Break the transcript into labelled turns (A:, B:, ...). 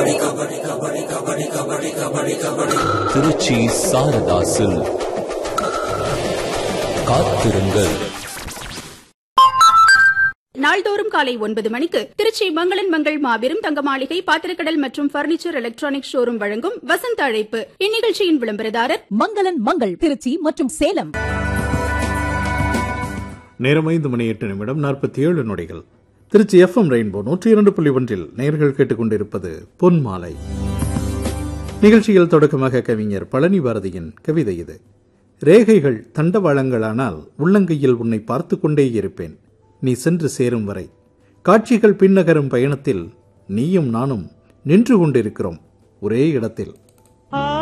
A: Trichy Saradha silk காத்திருங்கள்
B: நாள்தோறும் காலை ஒன்பது மணிக்கு திருச்சி மங்களன் மங்கள் மாபெரும் தங்க மாளிகை பாத்திரக்கடல் மற்றும் பர்னிச்சர் எலக்ட்ரானிக் ஷோரூம் வழங்கும் வசந்த அழைப்பு இந்நிகழ்ச்சியின் விளம்பரதாரர்
C: மங்களன் மங்கள் திருச்சி மற்றும் சேலம்
D: நேரம் ஐந்து மணி எட்டு நிமிடம் நாற்பத்தி ஏழு நொடிகள் திருச்சி எஃப்எம் ரெயின்போ நூற்றி இரண்டு புள்ளி ஒன்றில் நேர்கள் கேட்டுக்கொண்டிருப்பது பொன் மாலை நிகழ்ச்சியில் தொடக்கமாக கவிஞர் பழனி பாரதியின் கவிதை இது ரேகைகள் தண்டவாளங்களானால் உள்ளங்கையில் உன்னை பார்த்து கொண்டே இருப்பேன் நீ சென்று சேரும் வரை காட்சிகள் பின்னகரும் பயணத்தில் நீயும் நானும் நின்று கொண்டிருக்கிறோம் ஒரே இடத்தில்